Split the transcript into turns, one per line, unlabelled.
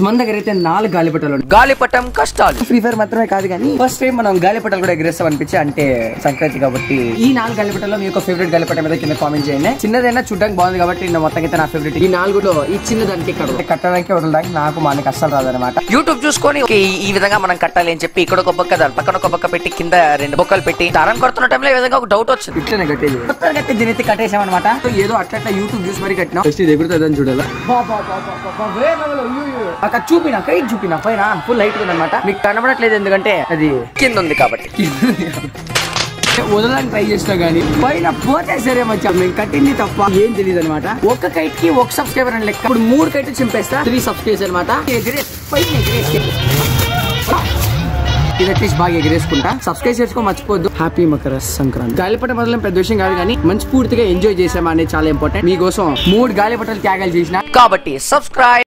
మన దగ్గర అయితే నాలుగు గాలిపటాలు ఉన్నాయి
గాలిపటం కష్టాలు
ఫ్రీ ఫైర్ మాత్రమే కాదు కానీ ఫస్ట్ టైం మనం గాలిపటాలు కూడా ఎగరేస్తాం అనిపించి అంటే సంక్రాంతి కాబట్టి ఈ నాలుగు గాలిపటాల్లో మీ యొక్క ఫేవరెట్ గాలిపటం మీద కింద కామెంట్ చేయండి చిన్నదైనా చూడడానికి బాగుంది కాబట్టి నేను మొత్తం అయితే నా ఫేవరెట్ ఈ నాలుగులో ఈ చిన్నదానికి ఇక్కడ కట్టడానికి వదలడానికి నాకు మనకి అస్సలు రాదనమాట
యూట్యూబ్ చూసుకొని "ఓకే, ఈ- ఈ విధంగా మనం కట్టాలి అని చెప్పి ఇక్కడ ఒక బొక్క దాని పక్కన ఒక బొక్క పెట్టి కింద రెండు బొక్కలు పెట్టి దారం కొడుతున్న టైంలో ఈ విధంగా ఒక డౌట్ వచ్చింది
ఇట్లనే కట్టేది మొత్తానికి అయితే దీని అయితే కట్టేసామన్నమాట సో ఏదో అట్లా అట్లా యూట్యూబ్ చూసి మరి కట్టినా ఫస్ట్ ఇది ఎగురుతుందని చూడాలి అక్కడ చూపిన కై చూపిన పైన ఫుల్ లైట్ ఉందన్నమాట మీకు కనబడట్లేదు ఎందుకంటే అది
కింద ఉంది కాబట్టి
వదలడానికి ట్రై చేసినా గానీ పైన పోతే సరే మచ్చా మేము కట్టింది తప్ప ఏం తెలియదు అనమాట ఒక్క కైట్ కి ఒక సబ్స్క్రైబర్ అని లెక్క ఇప్పుడు మూడు కైట్ చింపేస్తా త్రీ సబ్స్క్రైబర్స్ అనమాట ఎగిరేస్ పైన ఎగిరేసి ఇది అట్లీస్ట్ బాగా ఎగిరేసుకుంటా సబ్స్క్రైబ్ చేసుకో మర్చిపోద్దు హ్యాపీ మకర సంక్రాంతి గాలిపట మొదలం పెద్ద విషయం కాదు కానీ మంచి పూర్తిగా ఎంజాయ్ చేసామా అనేది చాలా ఇంపార్టెంట్ మీకోసం మూడు గాలిపటాలు త్యాగాలు చేసిన
కాబట్టి సబ్స్క్రైబ్